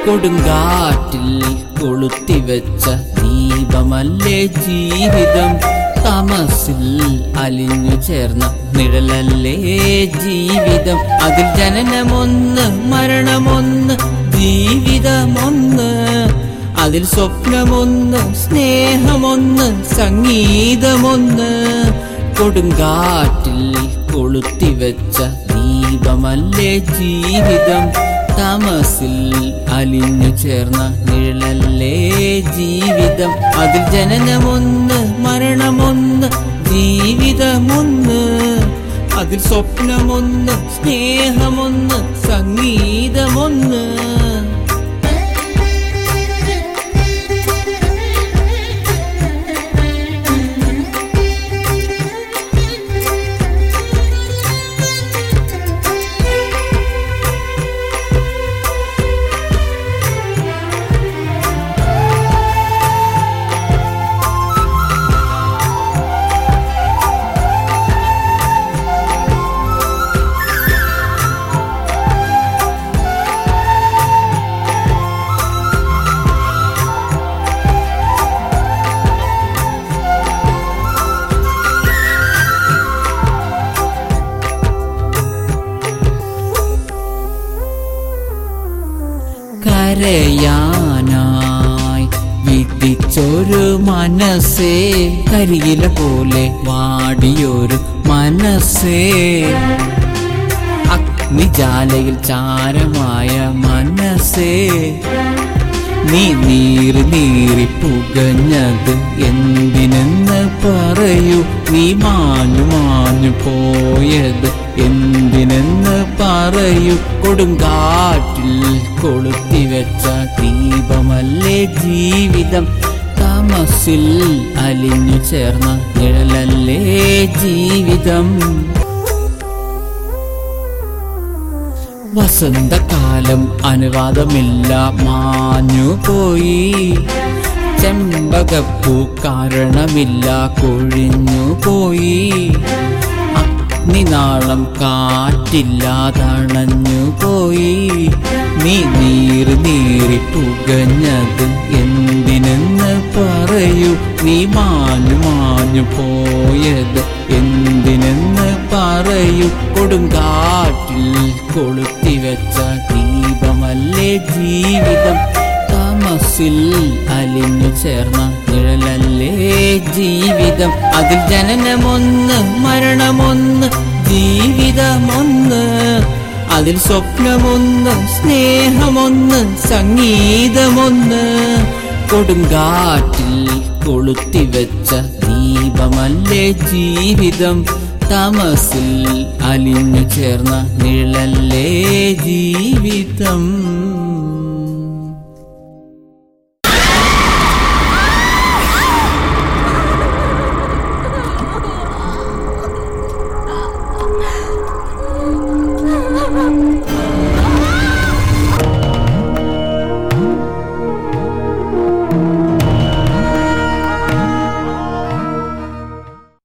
കൊടുങ്കാറ്റിൽ കൊളുത്തിവെച്ച ദീപമല്ലേ ജീവിതം തമസിൽ അലിഞ്ഞു ചേർന്ന നിഴലല്ലേ ജീവിതം അതിൽ ജനനമൊന്ന് മരണമൊന്ന് ജീവിതമൊന്ന് അതിൽ സ്വപ്നമൊന്ന് സ്നേഹമൊന്ന് സംഗീതമൊന്ന് കൊടുങ്കാറ്റിൽ കൊളുത്തിവെച്ച ദീപമല്ലേ ജീവിതം തമസിൽ അലിഞ്ഞു ചേർന്ന നിഴലല്ലേ ജീവിതം അതിൽ ജനനമൊന്ന് മരണമൊന്ന് ജീവിതമൊന്ന് അതിൽ സ്വപ്നമൊന്ന് സ്നേഹമൊന്ന് സംഗീതമൊന്ന് കരയാനായി വിധിച്ചൊരു മനസ്സേ കരിയില പോലെ വാടിയൊരു മനസ്സേ അഗ്നിജാലയിൽ ചാരമായ മനസ്സേ നീ നീറി നീറി പുകഞ്ഞത് എന്തിനെന്ന് പറയൂ നീ മാഞ്ഞു മാഞ്ഞു പോയത് എന്തിനെന്ന് പറയൂ കൊടുങ്കാറ്റിൽ കൊളുത്തിവെച്ച ദീപമല്ലേ ജീവിതം തമസിൽ അലിഞ്ഞു ചേർന്ന നിഴലല്ലേ ജീവിതം വസന്തകാലം അനുവാദമില്ല മാഞ്ഞു പോയി ചെമ്പകപ്പൂ കാരണമില്ല കൊഴിഞ്ഞു പോയി അഗ്നിനാളം കാറ്റില്ലാതണഞ്ഞു പോയി നീ നീറി നീറി പുകഞ്ഞത് എന്തിനെന്ന് പറയൂ നീ മാഞ്ഞു മാഞ്ഞു പോയത് എന്തിനെന്ന് പറയൂ കൊടുങ്കാറ്റിൽ കൊളുത്തിവെച്ച ദീപമല്ലേ ജീവിതം തമസിൽ അലിഞ്ഞു ചേർന്ന നിഴലല്ലേ ജീവിതം അതിൽ ജനനമൊന്ന് മരണമൊന്ന് ജീവിതമൊന്ന് അതിൽ സ്വപ്നമൊന്ന് സ്നേഹമൊന്ന് സംഗീതമൊന്ന് കൊടുങ്കാറ്റിൽ കൊളുത്തിവെച്ച ദീപമല്ലേ ജീവിതം തമസിൽ അലിഞ്ഞു ചേർന്ന നിഴലല്ലേ ജീവിതം